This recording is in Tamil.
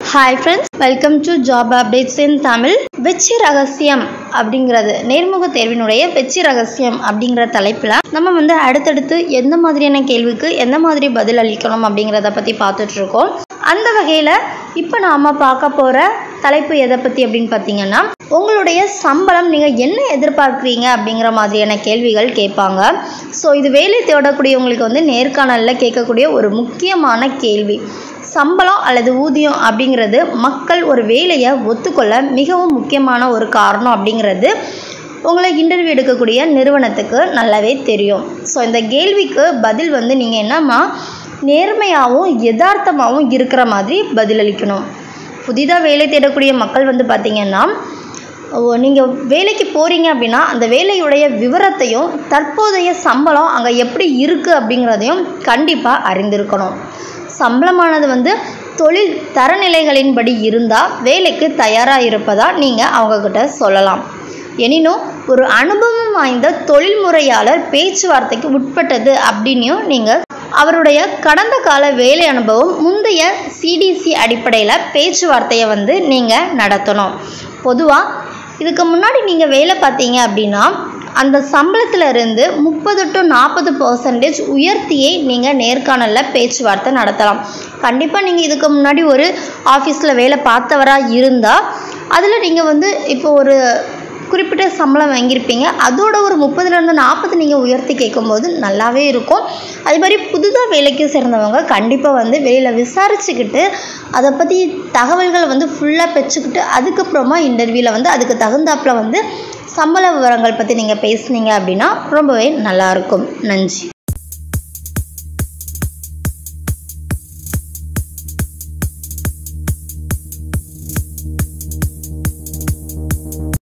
hi friends welcome to job updates in Tamil வெற்றி ரகசியம் அப்படிங்கிறது நேர்முக தேர்வினுடைய வெற்றி ரகசியம் அப்படிங்கிற தலைப்பில் நம்ம வந்து அடுத்தடுத்து எந்த மாதிரியான கேள்விக்கு எந்த மாதிரி பதில் அளிக்கணும் அப்படிங்கிறத பற்றி பார்த்துட்ருக்கோம் அந்த வகையில் இப்போ நாம் பார்க்க போகிற தலைப்பு எதை பற்றி அப்படின்னு பார்த்தீங்கன்னா உங்களுடைய சம்பளம் நீங்கள் என்ன எதிர்பார்க்குறீங்க அப்படிங்கிற மாதிரியான கேள்விகள் கேட்பாங்க ஸோ இது வேலை தேடக்கூடியவங்களுக்கு வந்து நேர்காணலில் கேட்கக்கூடிய ஒரு முக்கியமான கேள்வி சம்பளம் அல்லது ஊதியம் அப்படிங்கிறது மக்கள் ஒரு வேலையை ஒத்துக்கொள்ள மிகவும் முக்கியமான ஒரு காரணம் அப்படிங்கிறது உங்களை இன்டர்வியூ எடுக்கக்கூடிய நிறுவனத்துக்கு நல்லாவே தெரியும் ஸோ இந்த கேள்விக்கு பதில் வந்து நீங்கள் என்னம்மா நேர்மையாகவும் யதார்த்தமாகவும் இருக்கிற மாதிரி பதிலளிக்கணும் புதிதாக வேலை தேடக்கூடிய மக்கள் வந்து பார்த்திங்கன்னா நீங்கள் வேலைக்கு போகிறீங்க அப்படின்னா அந்த வேலையுடைய விவரத்தையும் தற்போதைய சம்பளம் அங்கே எப்படி இருக்குது அப்படிங்கிறதையும் கண்டிப்பாக அறிந்திருக்கணும் சம்பளமானது வந்து தொழில் தரநிலைகளின்படி இருந்தால் வேலைக்கு தயாராக இருப்பதாக நீங்கள் அவங்கக்கிட்ட சொல்லலாம் எனினும் ஒரு அனுபவம் வாய்ந்த தொழில்முறையாளர் பேச்சுவார்த்தைக்கு உட்பட்டது அப்படின்னும் நீங்கள் அவருடைய கடந்த கால வேலை அனுபவம் முந்தைய சிடிசி அடிப்படையில் பேச்சுவார்த்தையை வந்து நீங்கள் நடத்தணும் பொதுவாக இதுக்கு முன்னாடி நீங்கள் வேலை பார்த்தீங்க அப்படின்னா அந்த சம்பளத்தில் இருந்து முப்பது டு நாற்பது பர்சன்டேஜ் உயர்த்தியே நீங்கள் நேர்காணலில் பேச்சுவார்த்தை நடத்தலாம் கண்டிப்பாக நீங்கள் இதுக்கு முன்னாடி ஒரு ஆஃபீஸில் வேலை பார்த்தவராக இருந்தால் அதில் நீங்கள் வந்து இப்போ ஒரு குறிப்பிட்ட சம்பளம் வாங்கியிருப்பீங்க அதோட ஒரு முப்பதுலேருந்து நாற்பது நீங்கள் உயர்த்தி கேட்கும்போது நல்லாவே இருக்கும் அதே மாதிரி புதுதாக வேலைக்கு சேர்ந்தவங்க கண்டிப்பாக வந்து வெளியில் விசாரிச்சுக்கிட்டு அதை பற்றி தகவல்கள் வந்து ஃபுல்லாக பெற்றுக்கிட்டு அதுக்கப்புறமா இன்டர்வியூவில் வந்து அதுக்கு தகுந்தாப்பில் வந்து சம்பள விவரங்கள் பற்றி நீங்கள் பேசுனீங்க அப்படின்னா ரொம்பவே நல்லாயிருக்கும் நன்றி